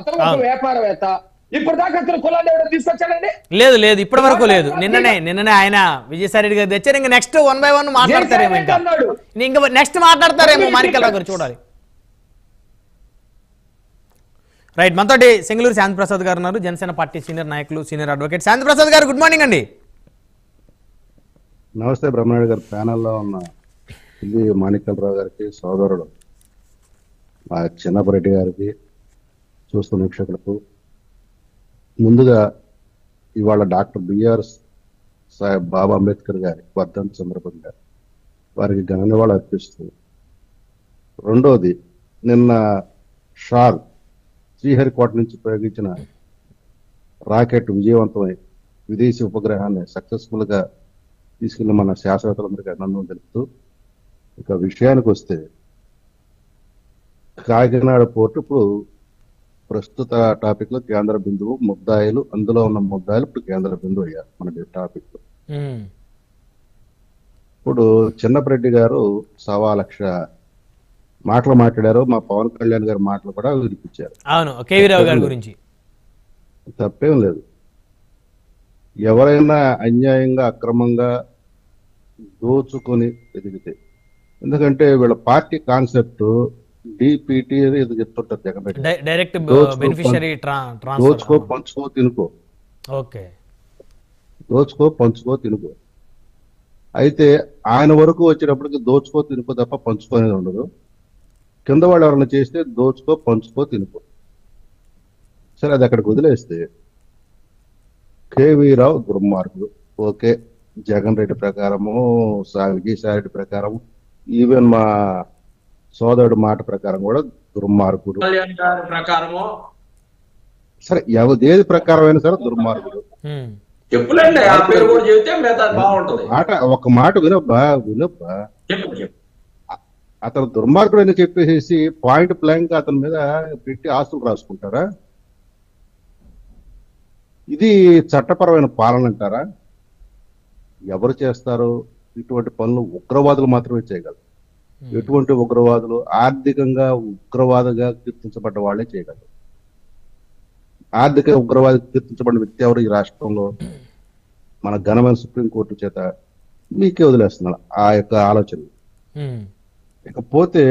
అతను ఒక అవును. వ్యాపారవేత్త ఇప్పటిదాకా అతను కులాన్ని ఎవడో తీసుకొచ్చాడండి లేదు లేదు ఇప్పటి వరకు లేదు నిన్ననే నిన్ననే ఆయన విజయసాయి రెడ్డి గారు తెచ్చారు ఇంకా నెక్స్ట్ వన్ బై వన్ మాట్లాడతారేమో ఇంకా అన్నాడు. ఇంకా నెక్స్ట్ మాట్లాడతారేమో మాణిక్యరావు గారు చూడాలి రైట్ మనతోటి సెంగళూరు శాంతి ప్రసాద్ గారు ఉన్నారు జనసేన పార్టీ సీనియర్ నాయకులు senior advocate Shanti Prasad garu good morning అండి నమస్తే బ్రహ్మనాయుడు గారు ప్యానెల్లో ఉన్న ఇది మాణిక్యరావు గారికి సోదరుడు మా చిన్నపరెడ్డి గారికి చూస్తున్న వీక్షకులకు ముందుగా ఇవాళ డాక్టర్ బిఆర్ సాహెబ్ బాబా అంబేద్కర్ గారి వర్ధంతి సందర్భంగా వారికి ఘన నివాళులు అర్పిస్తూ రెండోది నిన్న షార్ శ్రీహరికోట నుంచి ప్రయోగించిన రాకెట్ విజయవంతమై విదేశీ ఉపగ్రహాన్ని సక్సెస్ఫుల్ గా తీసుకెళ్లి మన శాస్త్రవేత్తలందరికీ అభినందనలు తెలుపుతూ ఇక విషయానికి వస్తే కాకినాడ పోర్టు ఇప్పుడు ప్రస్తుత టాపిక్ లో కేంద్ర బిందువు ముద్దాయిలు అందులో ఉన్న ముద్దాయిలు ఇప్పుడు కేంద్ర బిందువు అయ్యారు మనకి టాపిక్ ఉమ్, ఇప్పుడు చిన్నపరెడ్డి గారు సవా లక్ష మాటలు మాట్లాడారు మా పవన్ కళ్యాణ్ గారి మాటలు కూడా వినిపించారు అవును కేవీ రావు గారి గురించి తప్పేం లేదు ఎవరైనా అన్యాయంగా అక్రమంగా దోచుకొని ఎదిగితే ఎందుకంటే వీళ్ళ పార్టీ కాన్సెప్ట్ డిపిటి అని ఇది చెప్తుంటారు జగన్ డై- డైరెక్ట్ దోచుకో- బెనిఫిషరీ దోచుకో ట్రాన్స్ఫర్ పంచుకో తినుకో ఓకే దోచుకో పంచుకో తినుకో అయితే ఆయన వరకు వచ్చేటప్పటికి దోచుకో తినుకో తప్ప పంచుకో అనేది ఉండదు కింద వాళ్ళు ఎవరైనా చేస్తే దోచుకో పంచుకో తినుకో సరే అది అక్కడికి వదిలేస్తే కేవీ రావు దుర్మార్గుడు ఓకే జగన్ రెడ్డి ప్రకారము సా విజయసాయి రెడ్డి ప్రకారం ఈవెన్ మా సోదరుడు మాట ప్రకారం కూడా దుర్మార్గుడు కళ్యాణ్ గారి ప్రకారము సరే ఎవదేది ప్రకారం అయినా సరే దుర్మార్గుడు ఉమ్, చెప్పులేండి ఆ పేరు కూడా చెబితే మిగతా బాగుంటది మాట ఒక మాట వినబ్బా వినబ్బా చెప్పు చెప్పు అతను దుర్మార్గుడు అని చెప్పేసి పాయింట్ బ్లాంక్ అతని మీద పెట్టి ఆస్తులు రాసుకుంటారా ఇది చట్టపరమైన పాలన అంటారా ఎవరు చేస్తారు ఇటువంటి పనులు ఉగ్రవాదులు మాత్రమే చేయగలరు ఎటువంటి ఉగ్రవాదులు ఆర్థికంగా ఉగ్రవాదగా గుర్తించబడ్డ వాళ్ళే చేయగలరు ఆర్థిక ఉగ్రవాది గుర్తించబడిన వ్యక్తి ఎవరు ఈ రాష్ట్రంలో మన ఘనమైన సుప్రీంకోర్టు చేత మీకే వదిలేస్తున్నాను ఆ యొక్క ఆలోచన ఉమ్, ఇకపోతే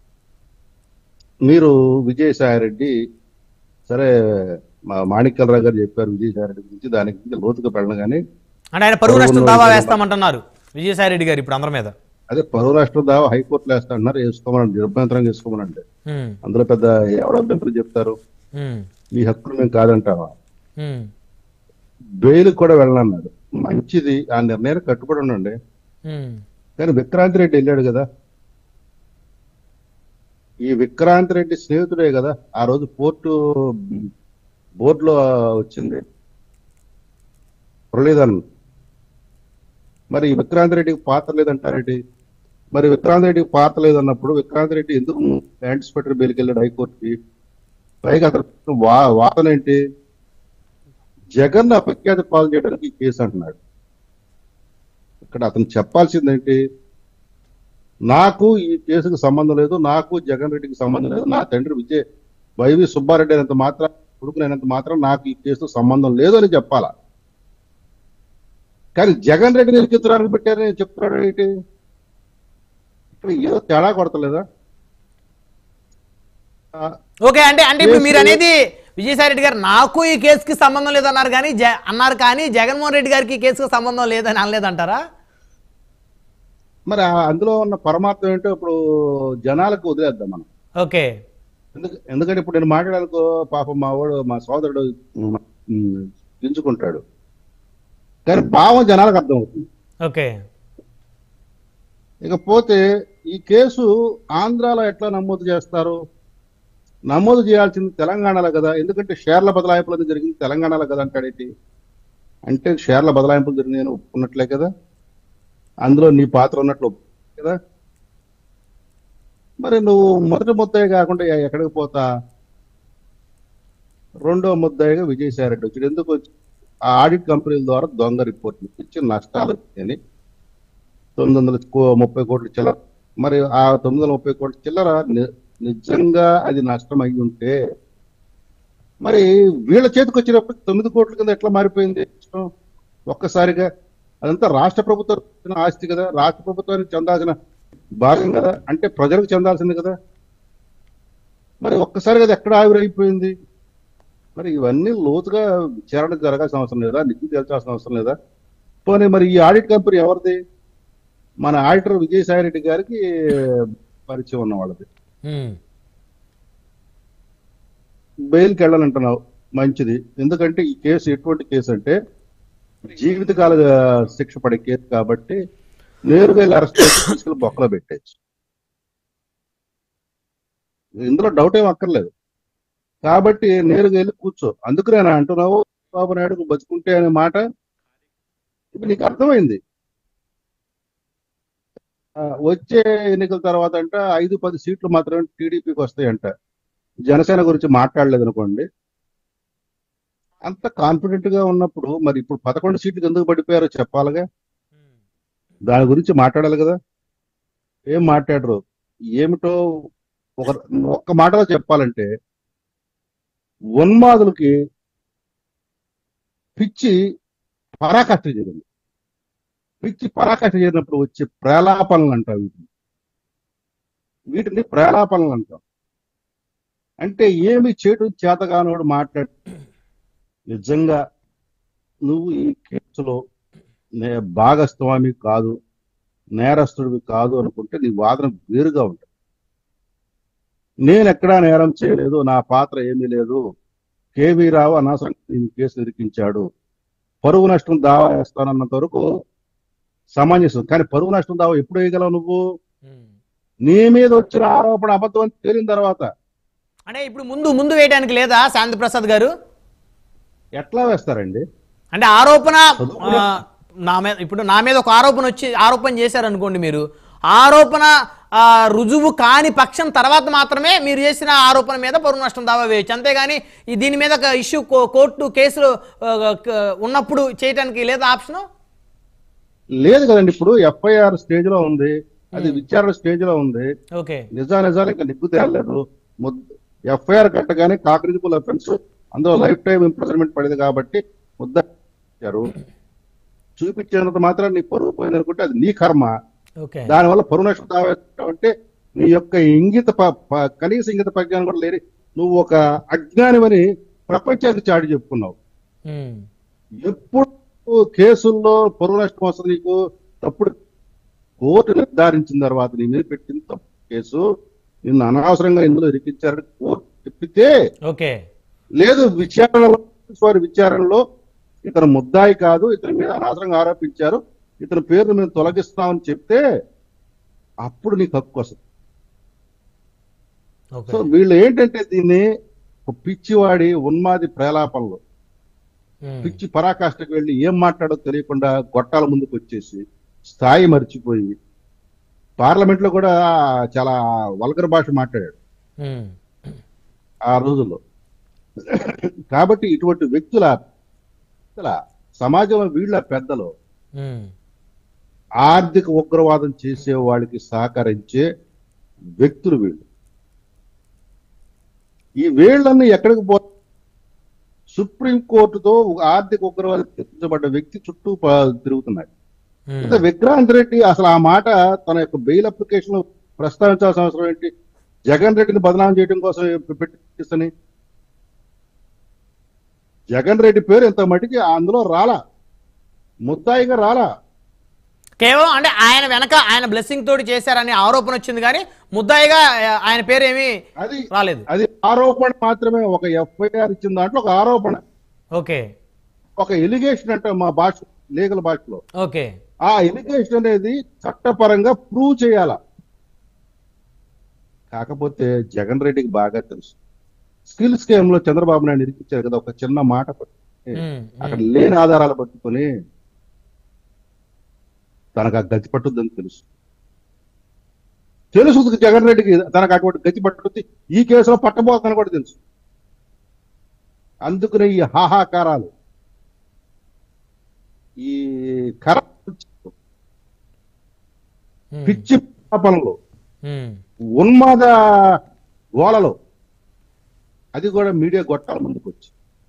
మీరు విజయసాయి రెడ్డి సరే మా మాణిక్యలరావు గారు చెప్పారు విజయసాయి రెడ్డి గురించి దానికి గురించి లోతుగా వెళ్ళను కానీ అంటే ఆయన పరువు నష్టం పరువు దావా నష్టం వేస్తామంటున్నారు విజయసాయి రెడ్డి గారు ఇప్పుడు అందరి మీద అదే పరువు రాష్ట్రం దావా హైకోర్టులో వేస్తా అన్నారు వేసుకోమనండి నిరభ్యంతరంగా వేసుకోమనండి ఉమ్, అందులో పెద్ద ఎవడ అభ్యంతరం చెప్తారు ఉమ్, మీ హక్కులు మేము కాదంటావా ఉమ్, బెయిల్ కూడా వెళ్ళనన్నాడు మంచిది ఆ నిర్ణయానికి కట్టుబడి ఉండండి ఉమ్, కానీ విక్రాంత్ రెడ్డి వెళ్ళాడు కదా ఈ విక్రాంత్ రెడ్డి స్నేహితుడే కదా ఆ రోజు పోర్టు బోర్డులో వచ్చింది మురళీధరన్ మరి ఈ విక్రాంత్ రెడ్డికి పాత్ర లేదంటారేంటి మరి విక్రాంత్ రెడ్డికి పాత్ర లేదన్నప్పుడు విక్రాంత్ రెడ్డి ఎందుకు యాంటిసిపేటరీ బెయిల్కి వెళ్ళాడు హైకోర్టుకి పైగా అతను వా వాదన ఏంటి జగన్ అపఖ్యాతి పాలు చేయడానికి ఈ కేసు అంటున్నాడు ఇక్కడ అతను చెప్పాల్సిందేంటి నాకు ఈ కేసుకు సంబంధం లేదు నాకు జగన్ రెడ్డికి సంబంధం లేదు నా తండ్రి విజయ్ వైవి సుబ్బారెడ్డి అయినంత మాత్రం కొడుకునైనంత మాత్రం నాకు ఈ కేసుతో సంబంధం లేదు అని చెప్పాలా కానీ జగన్ రెడ్డిని నిలిచిత్రానికి పెట్టారని చెప్తున్నాడు ఏంటి ఇక్కడ ఏదో తేడా కొడతలేదా ఆ, ఓకే అంటే అంటే ఇప్పుడు మీరు కేసు- అనేది విజయసాయి రెడ్డి గారు నాకు ఈ కేసుకి సంబంధం లేదన్నారు కానీ జ- అన్నారు కానీ జగన్మోహన్ రెడ్డి గారికి ఈ కేసుకి సంబంధం లేదని అనలేదంటారా మరి ఆ అందులో ఉన్న పరమార్థం ఏంటో ఇప్పుడు జనాలకు వదిలేద్దాం మనం ఓకే ఎందుకు ఎందుకంటే ఇప్పుడు నేను మాట్లాడాలనుకో పాపం మా వాడు మా సోదరుడు ఉమ్, గింజుకుంటాడు కానీ భావం జనాలకు అర్థమవుతుంది ఓకే ఇకపోతే ఈ కేసు ఆంధ్రాలో ఎట్లా నమోదు చేస్తారు నమోదు చేయాల్సింది తెలంగాణలో కదా ఎందుకంటే షేర్ల బదలాయింపులు అనేది జరిగింది తెలంగాణలో కదా అంటాడేంటి అంటే షేర్ల బదలాయింపులు జరిగింది నేను ఒప్పుకున్నట్లే కదా అందులో నీ పాత్ర ఉన్నట్లు ఒప్పుకున్నట్లే కదా మరి నువ్వు మొదటి ముద్దాయి కాకుండా ఎ- ఎక్కడికి పోతా రెండో ముద్దాయిగా విజయసాయి రెడ్డి వచ్చాడు ఎందుకు వచ్చి ఆ ఆడిట్ కంపెనీల ద్వారా దొంగ రిపోర్ట్లు ఇచ్చి నష్టాలు అని తొమ్మిది వందల కో- ముప్పై కోట్ల చిల్లర మరి ఆ తొమ్మిది వందల ముప్పై కోట్ల చిల్లర ని- నిజంగా అది నష్టం అయి ఉంటే మరి వీళ్ళ చేతికి వచ్చినప్పుడు తొమ్మిది కోట్ల కింద ఎట్లా మారిపోయింది ఒక్కసారిగా అదంతా రాష్ట్ర ప్రభుత్వం ఇచ్చిన ఆస్తి కదా రాష్ట్ర ప్రభుత్వానికి చెందాల్సిన భాగం కదా అంటే ప్రజలకు చెందాల్సింది కదా మరి ఒక్కసారిగా అది ఎక్కడ ఆవిరైపోయింది మరి ఇవన్నీ లోతుగా విచారణ జరగాల్సిన అవసరం లేదా నిధులు తెల్చాల్సిన అవసరం లేదా పోనీ మరి ఈ ఆడిట్ కంపెనీ ఎవరిది మన ఆడిటర్ విజయసాయి రెడ్డి గారికి పరిచయం ఉన్న వాళ్ళది ఉమ్, బెయిల్కి వెళ్ళాలంటున్నావు మంచిది ఎందుకంటే ఈ కేసు ఎటువంటి కేసు అంటే జీవితకాల శిక్ష పడే కేసు కాబట్టి నేరుగా అరెస్ట్ చేసి తీసుకెళ్ళి బొక్కలో పెట్టేయచ్చు ఇందులో డౌట్ ఏం అక్కర్లేదు కాబట్టి నేరుగా వెళ్ళి కూర్చో అందుకు నేను అంటున్నావు బాబు నాయుడు బతుకుంటే అనే మాట ఇప్పుడు నీకు అర్థమైంది ఆ, వచ్చే ఎన్నికల తర్వాత అంట ఐదు పది సీట్లు మాత్రమే టీడీపీకి వస్తాయంట జనసేన గురించి మాట్లాడలేదు అనుకోండి అంత కాన్ఫిడెంట్ గా ఉన్నప్పుడు మరి ఇప్పుడు పదకొండు సీట్లు ఎందుకు పడిపోయారో చెప్పాలిగా దాని గురించి మాట్లాడాలి కదా ఏం మాట్లాడరు ఏమిటో ఒక ఒక్క మాటలో చెప్పాలంటే ఉన్మాదులకి పిచ్చి పరాకాష్ట జరిగింది పిచ్చి పరాకాష్ట చేరినప్పుడు వచ్చే ప్రేలాపనలు అంటాం వీటిని వీటిని ప్రేలాపనలు అంటాం అంటే ఏమి చేటు చేతగానోడు మాట్లాడు నిజంగా నువ్వు ఈ కేసులో నే భాగస్వామి కాదు నేరస్తుడివి కాదు అనుకుంటే నీ వాదన వేరుగా ఉంటుంది నేను ఎక్కడా నేరం చేయలేదు నా పాత్ర ఏమీ లేదు కేవీ రావు అనవసరంగా నేను కేసు ఇరికించాడు పరువు నష్టం దావా వేస్తానన్నంత వరకు సమంజసం కానీ పరువు నష్టం దావా ఎప్పుడు వేయగలవు నువ్వు ఉమ్. నీ మీద వచ్చిన ఆరోపణ అబద్ధం అని తేలిన తర్వాత అంటే ఇప్పుడు ముందు ముందు వేయడానికి లేదా శాంతి ప్రసాద్ గారు ఎట్లా వేస్తారండి అంటే ఆరోపణ చదువుకున్న- ఆ, నా మీద ఇప్పుడు నా మీద ఒక ఆరోపణ వచ్చి ఆరోపణ చేశారనుకోండి మీరు ఆరోపణ ఆ, రుజువు కాని పక్షం తర్వాత మాత్రమే మీరు చేసిన ఆరోపణ మీద పరువు నష్టం దావా వేయచ్చు అంతేగాని ఈ దీని మీద ఒక ఇష్యూ కో- కోర్టు కేసులు ఆ, క- ఉన్నప్పుడు చేయడానికి లేదా ఆప్షన్ లేదు కదండి ఇప్పుడు ఎఫ్ఐఆర్ స్టేజ్ లో ఉంది అది విచారణ స్టేజ్ లో ఉంది ఓకే నిజా నిజాలు ఇంకా నిగ్గు తేలలేదు ఎఫ్ఐఆర్ కట్టగానే కాక్రిజిబుల్ అఫెన్స్ అందులో లైఫ్ టైం ఇంప్రిజన్మెంట్ పడింది కాబట్టి ముద్ద ఇచ్చారు చూపించినంత మాత్రం నీ పరువు పోయింది అనుకుంటే అది నీ కర్మ ఓకే దానివల్ల పరువు నష్టం దావా అంటే నీ యొక్క ఇంగిత ప- ప- కనీస ఇంగిత ప్రజ్ఞానం కూడా లేని నువ్వు ఒక అజ్ఞానివని ప్రపంచానికి చాటి చెప్పుకున్నావు ఉమ్. ఎప్పుడు కేసుల్లో పరువు నష్టం వస్తుంది నీకు తప్పుడు కోర్టు నిర్ధారించిన తర్వాత నీ మీద పెట్టిన తప్పు కేసు నిన్ను అనవసరంగా ఇందులో ఇరికించారని కోర్టు చెప్పితే ఓకే లేదు విచారణలో వారి విచారణలో ఇతను ముద్దాయి కాదు ఇతని మీద అనవసరంగా ఆరోపించారు ఇతని పేరును మేము తొలగిస్తామని చెప్తే అప్పుడు నీకు హక్కు వస్తుంది ఓకే సో వీళ్ళు ఏంటంటే దీన్ని ఒక పిచ్చివాడి ఉన్మాది ప్రేలాపనలు ఉమ్. పిచ్చి పరాకాష్ఠకు వెళ్ళి ఏం మాట్లాడో తెలియకుండా గొట్టాల ముందుకు వచ్చేసి స్థాయి మర్చిపోయి పార్లమెంట్ లో కూడా చాలా వల్గర్ భాష మాట్లాడాడు ఉమ్. ఆ రోజుల్లో కాబట్టి ఇటువంటి వ్యక్తుల వ్యక్తుల సమాజంలో వీళ్ళ పెద్దలు ఉమ్. ఆర్థిక ఉగ్రవాదం చేసే వాళ్ళకి సహకరించే వ్యక్తులు వీళ్ళు ఈ వీళ్ళని ఎక్కడికి పో సుప్రీం కోర్టుతో ఒక ఆర్థిక ఉగ్రవాదం గుర్తించబడ్డ వ్యక్తి చుట్టూ ప- తిరుగుతున్నాడు ఉమ్. అయితే విక్రాంత్ రెడ్డి అసలు ఆ మాట తన యొక్క బెయిల్ అప్లికేషన్ లో ప్రస్తావించాల్సిన అవసరం ఏంటి జగన్ రెడ్డిని బదనాం చేయడం కోసం పెట్టిస్తని జగన్ రెడ్డి పేరు ఇంత మటుకి అందులో రాలా ముద్దాయిగా రాలా కేవలం అంటే ఆయన వెనక ఆయన బ్లెస్సింగ్ తోటి చేశారనే ఆరోపణ వచ్చింది కానీ ముద్దాయిగా ఆ, ఆయన పేరు ఏమీ అది రాలేదు అది ఆరోపణ మాత్రమే ఒక ఎఫ్ఐఆర్ ఇచ్చిన దాంట్లో ఒక ఆరోపణ ఓకే ఒక ఎలిగేషన్ అంటే మా భాష లీగల్ భాషలో ఓకే ఆ ఎలిగేషన్ అనేది చట్టపరంగా ప్రూవ్ చేయాల కాకపోతే జగన్ రెడ్డికి బాగా తెలుసు స్కిల్ స్కేమ్ లో చంద్రబాబు నాయుడు ఇరికించారు కదా ఒక చిన్న మాట పట్టుకొని, ఉమ్, అక్కడ లేని ఆధారాలు పట్టుకొని తనకు ఆ గతి పట్టుద్దని తెలుసు తెలుసు జగన్ రెడ్డికి తనకు అటువంటి గతి పట్టుద్ది ఈ కేసులో పట్టబోతుందని కూడా తెలుసు అందుకనే ఈ హాహాకారాలు ఈ కర ఉమ్, పిచ్చి పనులు ఉమ్, ఉన్మాద గోళలు అది కూడా మీడియా గొట్టాల ముందుకు వచ్చి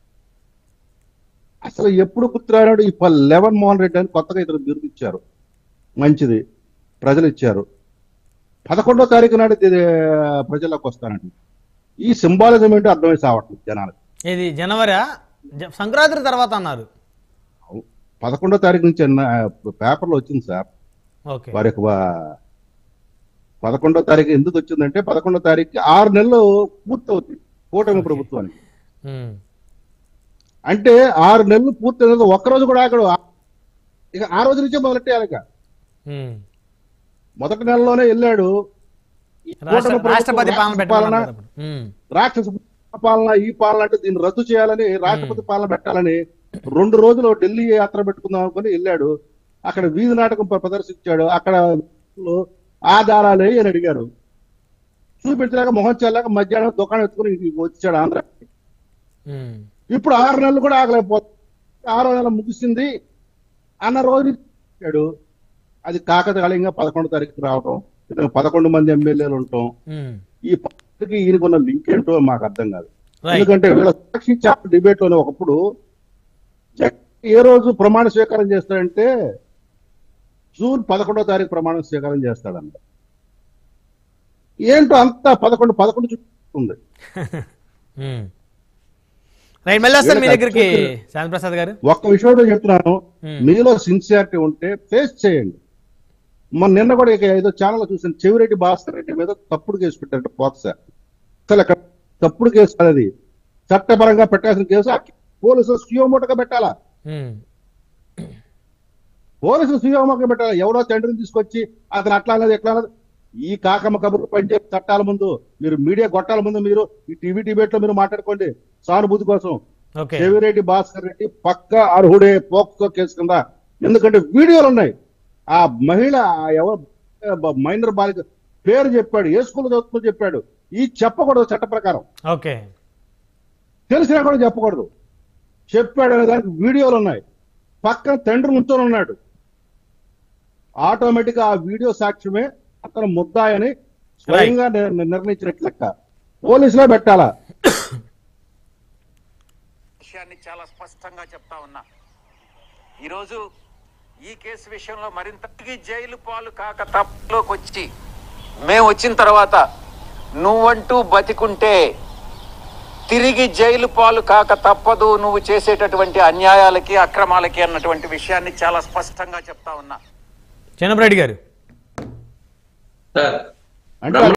అసలు ఎప్పుడు గుర్తురానాడు ఈ లెవెన్ మోహన్ రెడ్డి అని కొత్తగా ఇతరు బిరుదు ఇచ్చారు మంచిది ప్రజలు ఇచ్చారు పదకొండో తారీఖు నాడు ఇది ప్రజల్లోకి వస్తానండి ఈ సింబాలిజం ఏంటో అర్థమై సావట్లేదు జనాలకు ఇది జనవరి సంక్రాంతి తర్వాత అన్నారు పదకొండో తారీఖు నుంచి అన్న పేపర్లో వచ్చింది సార్ ఓకే వారి యొక్క వా- పదకొండో తారీఖు ఎందుకు వచ్చిందంటే పదకొండో తారీఖు ఆరు నెలలు పూర్తవుతుంది కూటమి ప్రభుత్వానికి ఉమ్. అంటే ఆరు నెలలు పూర్తి ఒక్కరోజు కూడా ఆగడు ఇక ఆ రోజు నుంచే మొదలెట్టారు ఇక ఉమ్. మొదటి నెలలోనే వెళ్ళాడు ఈ రాష్ట్ర కూటమి ప్రభుత్వం రాష్ట్రపతి పాలన రాక్షస పెట్టమన్నారు కదా ఇప్పుడు. ఉమ్. రాక్షస పాలన ఈ పాలన అంటే దీన్ని రద్దు చేయాలని రాష్ట్రపతి పాలన పెట్టాలని రెండు రోజులు ఢిల్లీ యాత్ర పెట్టుకుందాం అనుకుని వెళ్ళాడు అక్కడ వీధి నాటకం ప్ర- ప్రదర్శించాడు అక్కడ ఆధారాలే అని అడిగారు చూపించలేక మొహం చెల్లాక మధ్యాహ్నం దుకాణం ఎత్తుకుని ఇంటికి వచ్చాడు ఆంధ్ర ఉమ్. ఇప్పుడు ఆరు నెలలు కూడా ఆగలేకపోతుంది ఆరో నెల ముగిసింది అన్న రోజు ఇచ్చాడు అది కాకతాళీయంగా పదకొండు తారీఖు రావటం ఇతను పదకొండు మంది ఎమ్మెల్యేలు ఉండటం ఉమ్. ఈ పార్టీకి ఈయనకున్న లింక్ ఏంటో మాకు అర్థం కాదు రైట్ ఎందుకంటే వీళ్ళ సాక్షి చాప్ డిబేట్ లోనే ఒకప్పుడు జగన్ ఏ రోజు ప్రమాణ స్వీకారం చేస్తాడంటే జూన్ పదకొండో తారీఖు ప్రమాణ స్వీకారం చేస్తాడంట ఏంటో అంతా పదకొండు పదకొండు చుట్టూ ఉంది ఉమ్. రైట్ మళ్ళీ వస్తాను మీ వీళ్ళకి దగ్గరికి అత్యంత- శాంతి ప్రసాద్ గారు ఒక్క విషయంలో చెప్తున్నాను Hmm. మీలో సిన్సియారిటీ ఉంటే ఫేస్ చేయండి మొన్న నిన్న కూడా ఇక ఏదో ఛానల్ చూసాను చెవిరెడ్డి భాస్కర్ రెడ్డి మీద తప్పుడు కేసు పెట్టారు పోక్స అసలు అక్కడ తప్పుడు కేసు కాదు అది చట్టపరంగా పెట్టాల్సిన కేసు ఆ పోలీసులు సుయోమోటగా పెట్టాలా ఉమ్. పోలీసులు సుయోమోటగా పెట్టాలా ఎవరో తండ్రిని తీసుకొచ్చి అతను అట్లా అన్నది ఎట్లా అన్నది ఈ కాకమ్మ కబుర్లు పంచే చట్టాల ముందు మీరు మీడియా గొట్టాల ముందు మీరు ఈ టీవీ డిబేట్ లో మీరు మాట్లాడుకోండి సానుభూతి కోసం ఓకే చెవిరెడ్డి భాస్కర్ రెడ్డి పక్క అర్హుడే పోక్సో కేసు కింద ఎందుకంటే వీడియోలు ఉన్నాయి ఆ మహిళ ఆ ఎవరు మైనర్ బాలిక పేరు చెప్పాడు ఏ స్కూల్ చదువుతుందో చెప్పాడు ఈ చెప్పకూడదు చట్ట ప్రకారం ఓకే తెలిసినా కూడా చెప్పకూడదు చెప్పాడు అనే దానికి వీడియోలు ఉన్నాయి పక్కన తండ్రి నుంచొని ఉన్నాడు ఆటోమేటిక్ గా ఆ వీడియో సాక్ష్యమే అతను ముద్దాయని స్వయంగా నిర్- నిర్ణయించినట్లు లెక్క పోలీసులో పెట్టాలా విషయాన్ని చాలా స్పష్టంగా చెప్తా ఉన్నా ఈరోజు ఈ కేసు విషయంలో మరింతకి జైలు పాలు కాక తప్పులోకి వచ్చి మేము వచ్చిన తర్వాత నువ్వంటూ బతికుంటే తిరిగి జైలు పాలు కాక తప్పదు నువ్వు చేసేటటువంటి అన్యాయాలకి అక్రమాలకి అన్నటువంటి విషయాన్ని చాలా స్పష్టంగా చెప్తా ఉన్నా చిన్నపరెడ్డి గారు సార్ అంటే